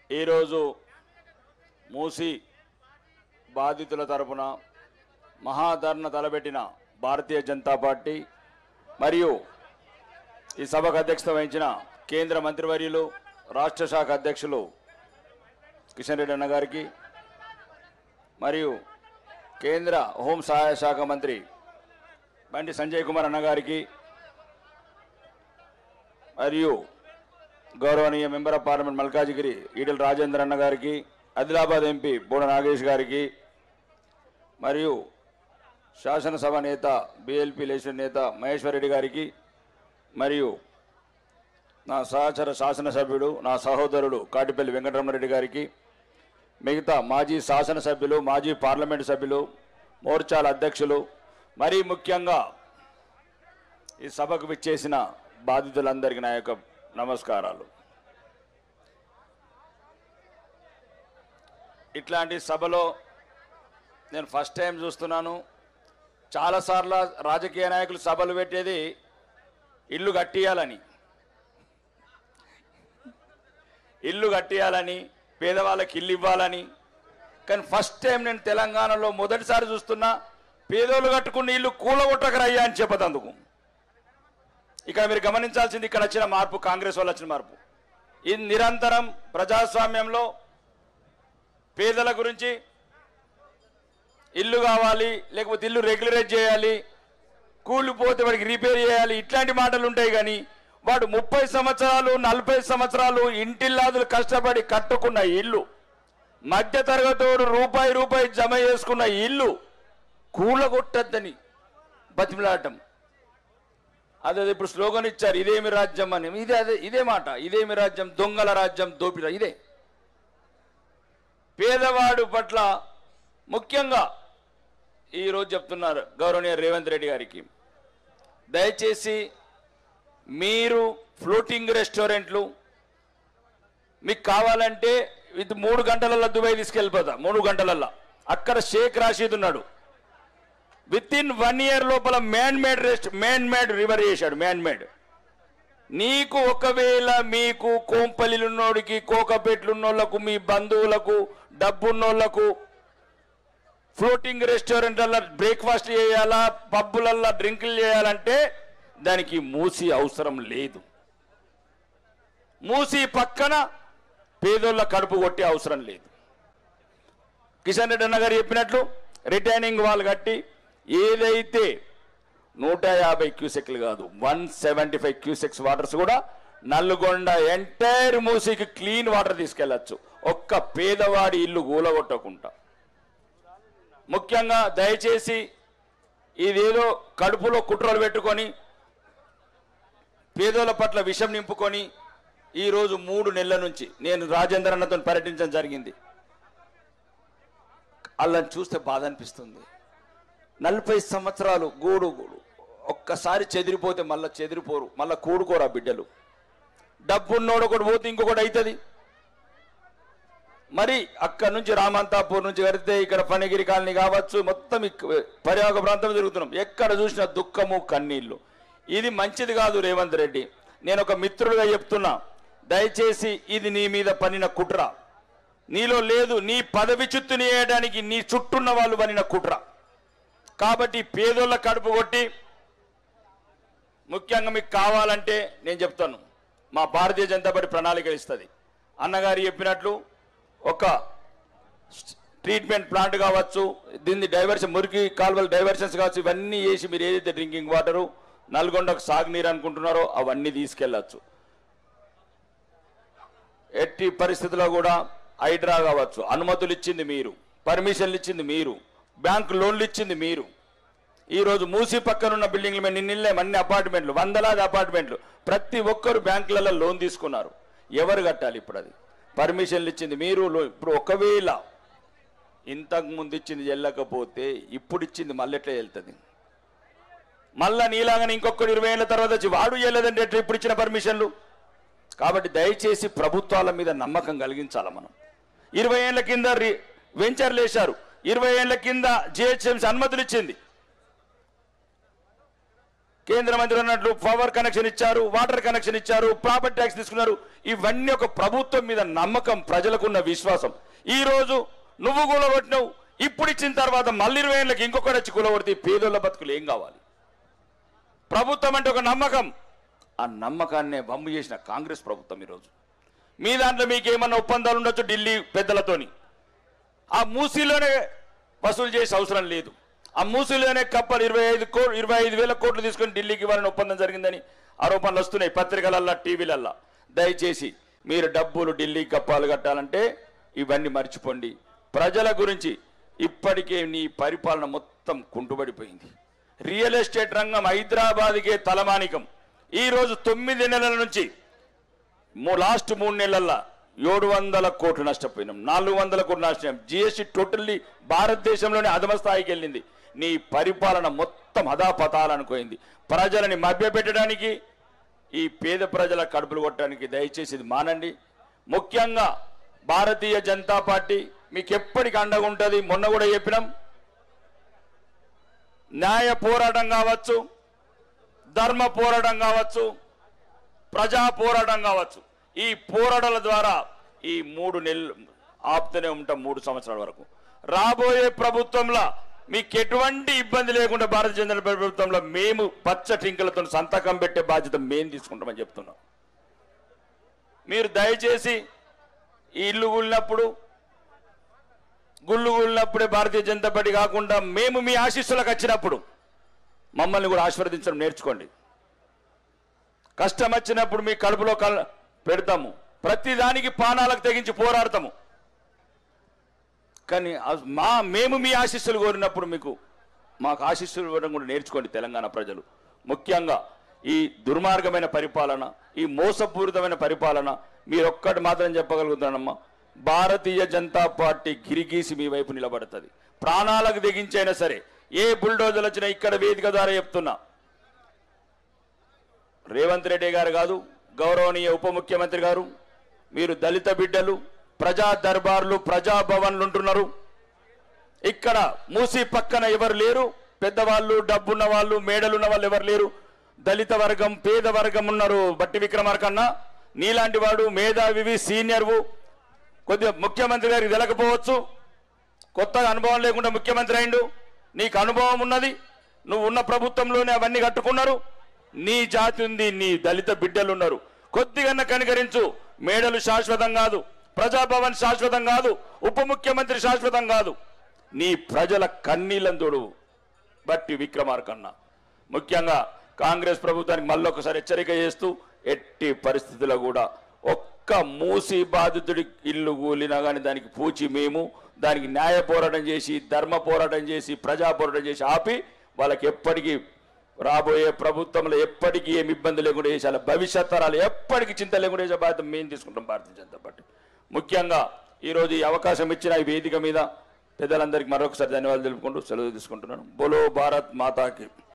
ఈరోజు మూసి బాధితుల తరపున మహాధర్ణ తలబెట్టిన భారతీయ జనతా పార్టీ మరియు ఈ సభకు అధ్యక్షత వహించిన కేంద్ర మంత్రివర్యులు రాష్ట్ర శాఖ అధ్యక్షులు కిషన్ రెడ్డి అన్న గారికి మరియు కేంద్ర హోం సహాయ శాఖ మంత్రి బండి సంజయ్ కుమార్ అన్న గారికి మరియు గౌరవనీయ member of parliament Malkajgiri Etela Rajendra అన్న గారికి ఆదిలాబాద్ ఎంపీ బోడ నాగేష్ గారికి మరియు శాసనసభ నేత బిఎల్పి లేచిన నేత మహేశ్వర్ రెడ్డి గారికి మరియు నా సహచర శాసనసభ్యుడు నా సహోదరుడు కాటిపల్లి వెంకటరమణరెడ్డి గారికి మిగతా మాజీ శాసనసభ్యులు మాజీ పార్లమెంటు సభ్యులు మోర్చాల అధ్యక్షులు మరీ ముఖ్యంగా ఈ సభకు విచ్చేసిన బాధితులందరికీ నా యొక్క నమస్కారాలు ఇట్లాంటి సభలో నేను ఫస్ట్ టైం చూస్తున్నాను చాలాసార్లు రాజకీయ నాయకులు సభలు పెట్టేది ఇల్లు కట్టియాలని ఇల్లు కట్టియాలని పేదవాళ్ళకి ఇల్లు ఇవ్వాలని కానీ ఫస్ట్ టైం నేను తెలంగాణలో మొదటిసారి చూస్తున్నా పేదోళ్ళు కట్టుకున్న ఇల్లు కూలగొట్టకరయ్యా అని చెప్పదందుకు ఇక్కడ మీరు గమనించాల్సింది ఇక్కడ వచ్చిన మార్పు కాంగ్రెస్ వాళ్ళు వచ్చిన మార్పు ఇది నిరంతరం ప్రజాస్వామ్యంలో పేదల గురించి ఇల్లు కావాలి లేకపోతే ఇల్లు రెగ్యులరైజ్ చేయాలి కూలిపోతే వాడికి రిపేర్ చేయాలి ఇట్లాంటి మాటలు ఉంటాయి కానీ వాడు ముప్పై సంవత్సరాలు నలభై సంవత్సరాలు ఇంటిల్లాదులు కష్టపడి కట్టుకున్న ఇల్లు మధ్య తరగతోడు రూపాయి రూపాయి జమ చేసుకున్న ఇల్లు కూలగొట్టద్దని బతిమలాడటం అదే ఇప్పుడు స్లోగన్ ఇచ్చారు ఇదేమి రాజ్యం అని ఇదే అదే ఇదే మాట ఇదేమి రాజ్యం దొంగల రాజ్యం దోపిడ ఇదే పేదవాడు పట్ల ముఖ్యంగా ఈరోజు చెప్తున్నారు గౌరవనీయ రేవంత్ రెడ్డి గారికి దయచేసి మీరు ఫ్లోటింగ్ రెస్టారెంట్లు మీకు కావాలంటే ఇది మూడు గంటలలో దుబాయ్ తీసుకెళ్ళిపోతా మూడు గంటలల్లో అక్కడ షేక్ రాషీద్ ఉన్నాడు విత్ ఇన్ వన్ ఇయర్ లోపల man made rest man made river చేశాడు మ్యాన్ మేడ్ నీకు ఒకవేళ మీకు కోంపల్లిలున్నోడికి కోకపేట్లున్నోళ్లకు మీ బంధువులకు డబ్బున్నోళ్లకు ఫ్లోటింగ్ రెస్టారెంట్లలో బ్రేక్ఫాస్ట్ చేయాలా పబ్బులల్లో డ్రింకులు చేయాలంటే దానికి మూసి అవసరం లేదు మూసి పక్కన పేదోళ్ళ కడుపు కొట్టే అవసరం లేదు కిషన్ రెడ్డి అన్న గారు చెప్పినట్లు రిటైనింగ్ వాల్ కట్టి ఏదైతే నూట యాభై క్యూసెక్లు కాదు one seventy five cusecs waters కూడా నల్గొండ ఎంటైర్ మూసికి క్లీన్ వాటర్ తీసుకెళ్లొచ్చు ఒక్క పేదవాడి ఇల్లు గూలగొట్టకుండా ముఖ్యంగా దయచేసి ఇదేదో కడుపులో కుట్రలు పెట్టుకొని పేదోళ్ళ పట్ల విషం నింపుకొని ఈరోజు మూడు నెలల నుంచి నేను రాజేంద్ర అన్నతో పర్యటించడం జరిగింది వాళ్ళని చూస్తే బాధ అనిపిస్తుంది నలభై సంవత్సరాలు గూడు గూడు ఒక్కసారి చెదిరిపోతే మళ్ళీ చెదిరిపోరు మళ్ళీ కూడుకోరు ఆ బిడ్డలు డబ్బున్నోడు ఒకటి పోతే ఇంకొకటి అవుతుంది మరి అక్కడ నుంచి రామంతాపూర్ నుంచి కడితే ఇక్కడ పనిగిరి కాలనీ కావచ్చు మొత్తం ఇక్- పర్యావరణ ప్రాంతం తిరుగుతున్నాం ఎక్కడ చూసినా దుఃఖము కన్నీళ్లు ఇది మంచిది కాదు రేవంత్ రెడ్డి నేను ఒక మిత్రుడిగా చెప్తున్నా దయచేసి ఇది నీ మీద పనిన కుట్ర నీలో లేదు నీ పదవి చుట్టూని వేయడానికి నీ చుట్టూన్న వాళ్ళు పనిన కుట్ర కాబట్టి పేదోళ్ళ కడుపు కొట్టి ముఖ్యంగా మీకు కావాలంటే నేను చెప్తాను మా భారతీయ జనతా పార్టీ ప్రణాళిక ఇస్తుంది అన్నగారు చెప్పినట్లు ఒక ట్రీట్మెంట్ ప్లాంట్ కావచ్చు దీన్ని డైవర్షన్ మురికి కాలువలు డైవర్షన్స్ కావచ్చు ఇవన్నీ చేసి మీరు ఏదైతే డ్రింకింగ్ వాటరు నల్గొండకు సాగునీరు అనుకుంటున్నారో అవన్నీ తీసుకెళ్ళచ్చు ఎట్టి పరిస్థితుల్లో కూడా హైడ్రా కావచ్చు అనుమతులు ఇచ్చింది మీరు పర్మిషన్లు ఇచ్చింది మీరు బ్యాంక్ లోన్లు ఇచ్చింది మీరు ఈ రోజు మూసి పక్కన ఉన్న బిల్డింగ్లు మేము నిన్నెళ్ళాం అన్ని అపార్ట్మెంట్లు వందలాది అపార్ట్మెంట్లు ప్రతి ఒక్కరు బ్యాంకులలో లోన్ తీసుకున్నారు ఎవరు కట్టాలి ఇప్పుడు అది పర్మిషన్లు ఇచ్చింది మీరు లో- ఇప్పుడు ఒకవేళ ఇంతకు ముందు ఇచ్చింది వెళ్ళకపోతే ఇప్పుడు ఇచ్చింది మళ్ళీ ఎట్లా వెళ్తుంది మళ్ళా నీలాగానే ఇంకొకరు ఇరవై ఏళ్ళ తర్వాత వచ్చి వాడు చేయలేదంటే ఎట్లా ఇప్పుడు ఇచ్చిన పర్మిషన్లు కాబట్టి దయచేసి ప్రభుత్వాల మీద నమ్మకం కలిగించాలి మనం ఇరవై ఏళ్ల కింద రి- వెంచర్లు వేశారు ఇరవై ఏళ్ల కింద జిహెచ్ఎంసీ అనుమతులు ఇచ్చింది కేంద్ర మంత్రి అన్నట్లు పవర్ కనెక్షన్ ఇచ్చారు వాటర్ కనెక్షన్ ఇచ్చారు ప్రాపర్టీ ట్యాక్స్ తీసుకున్నారు ఇవన్నీ ఒక ప్రభుత్వం మీద నమ్మకం ప్రజలకున్న విశ్వాసం ఈ రోజు నువ్వు కూలగొట్టినావు ఇప్పుడు ఇచ్చిన తర్వాత మళ్ళీ ఇరవై ఏళ్ళకి ఇంకొకటి వచ్చి కూలగొడితే ఈ పేదోళ్ళ బతుకులు ఏం కావాలి ప్రభుత్వం అంటే ఒక నమ్మకం ఆ నమ్మకాన్నే బమ్ము చేసిన కాంగ్రెస్ ప్రభుత్వం ఈరోజు మీ దాంట్లో మీకు ఏమన్నా ఒప్పందాలు ఉండొచ్చు ఢిల్లీ పెద్దలతోని ఆ మూసీలోనే వసూలు చేసే అవసరం లేదు ఆ మూసీలోనే కప్పలు ఇరవై ఐదు కో ఇరవై ఐదు వేల కోట్లు తీసుకొని ఢిల్లీకి ఇవ్వాలని ఒప్పందం జరిగిందని ఆరోపణలు వస్తున్నాయి పత్రికలల్లా టీవీలల్లా దయచేసి మీరు డబ్బులు ఢిల్లీ కప్పాలు కట్టాలంటే ఇవన్నీ మర్చిపోండి ప్రజల గురించి ఇప్పటికే నీ పరిపాలన మొత్తం కుంటుబడిపోయింది రియల్ ఎస్టేట్ రంగం హైదరాబాద్కే తలమానికం ఈ రోజు తొమ్మిది నెలల నుంచి మూ లాస్ట్ మూడు నెలల్లో ఏడు వందల కోట్లు నష్టపోయినాం నాలుగు వందల కోట్లు నష్టం జిఎస్టీ టోటల్లీ భారతదేశంలోనే అధమ స్థాయికి వెళ్ళింది నీ పరిపాలన మొత్తం అధాపతాలనుకోయింది ప్రజలని మభ్యపెట్టడానికి ఈ పేద ప్రజల కడుపులు కొట్టడానికి దయచేసి ఇది మానండి ముఖ్యంగా భారతీయ జనతా పార్టీ మీకు ఎప్పటికి అండగా ఉంటుంది మొన్న కూడా చెప్పినాం న్యాయ పోరాటం కావచ్చు ధర్మ పోరాటం కావచ్చు ప్రజా పోరాటం కావచ్చు ఈ పోరాటాల ద్వారా ఈ మూడు నెలలు ఆపుతూనే ఉంటాం మూడు సంవత్సరాల వరకు రాబోయే ప్రభుత్వంలో మీకు ఎటువంటి ఇబ్బంది లేకుండా భారతీయ జనతా పార్టీ ప్రభుత్వంలో మేము పచ్చ టింకలతో సంతకం పెట్టే బాధ్యత మేము తీసుకుంటామని చెప్తున్నాం మీరు దయచేసి ఈ ఇల్లు కూలినప్పుడు గుళ్ళు కూలినప్పుడే భారతీయ జనతా పార్టీ కాకుండా మేము మీ ఆశీస్సులకు వచ్చినప్పుడు మమ్మల్ని కూడా ఆశీర్వదించడం నేర్చుకోండి కష్టం వచ్చినప్పుడు మీ కడుపులో కల్ పెడతాము ప్రతి దానికి పానాలకు తెగించి పోరాడతాము కానీ అస్- మా మేము మీ ఆశీస్సులు కోరినప్పుడు మీకు మాకు ఆశీస్సులు ఇవ్వడం కూడా నేర్చుకోండి తెలంగాణ ప్రజలు ముఖ్యంగా ఈ దుర్మార్గమైన పరిపాలన ఈ మోసపూరితమైన పరిపాలన మీరు ఒక్కటి మాత్రం చెప్పగలుగుతానమ్మా భారతీయ జనతా పార్టీ గిరిగీసి మీ వైపు నిలబడుతుంది ప్రాణాలకు తెగించైనా సరే ఏ బుల్డోజర్లు వచ్చినా ఇక్కడ వేదిక ద్వారా చెప్తున్నా రేవంత్ రెడ్డి గారు కాదు గౌరవనీయ ఉప ముఖ్యమంత్రి గారు మీరు దళిత బిడ్డలు ప్రజా దర్బార్లు ప్రజా భవన్లు ఉంటున్నారు ఇక్కడ మూసి పక్కన ఎవరు లేరు పెద్దవాళ్ళు డబ్బున్న వాళ్ళు మేడలున్న వాళ్ళు ఎవరు లేరు దళిత వర్గం పేద వర్గం ఉన్నారు బట్టి విక్రమార్కన్న నీలాంటి వాడు మేధావివి సీనియర్వు కొద్దిగా ముఖ్యమంత్రి గారికి తెలకపోవచ్చు కొత్తగా అనుభవం లేకుండా ముఖ్యమంత్రి అయిండు నీకు అనుభవం ఉన్నది నువ్వు ఉన్న ప్రభుత్వంలోనే అవన్నీ కట్టుకున్నారు నీ జాతి ఉంది నీ దళిత బిడ్డలు ఉన్నారు కొద్దిగా కనికరించు మేడలు శాశ్వతం కాదు ప్రజాభవన్ శాశ్వతం కాదు ఉప ముఖ్యమంత్రి శాశ్వతం కాదు నీ ప్రజల కన్నీళ్ళని తోడు బట్టి విక్రమార్కన్న ముఖ్యంగా కాంగ్రెస్ ప్రభుత్వానికి మళ్ళొకసారి హెచ్చరిక చేస్తూ ఎట్టి పరిస్థితుల్లో కూడా ఒక్క మూసి బాధితుడి ఇల్లు కూలినా కానీ దానికి పూచి మేము దానికి న్యాయ పోరాటం చేసి ధర్మ పోరాటం చేసి ప్రజా పోరాటం చేసి ఆపి వాళ్ళకి ఎప్పటికీ రాబోయే ప్రభుత్వంలో ఎప్పటికీ ఏమి ఇబ్బంది లేకుండా చేసి వాళ్ళ భవిష్యత్ తరాలు ఎప్పటికీ చింత లేకుండా చేసే బాధ్యత మేము తీసుకుంటాం భారతీయ జనతా పార్టీ ముఖ్యంగా ఈరోజు ఈ అవకాశం ఇచ్చిన ఈ వేదిక మీద పెద్దలందరికీ మరొకసారి ధన్యవాదాలు తెలుపుకుంటూ సెలవు తీసుకుంటున్నాను బోలో భారత్ మాతాకి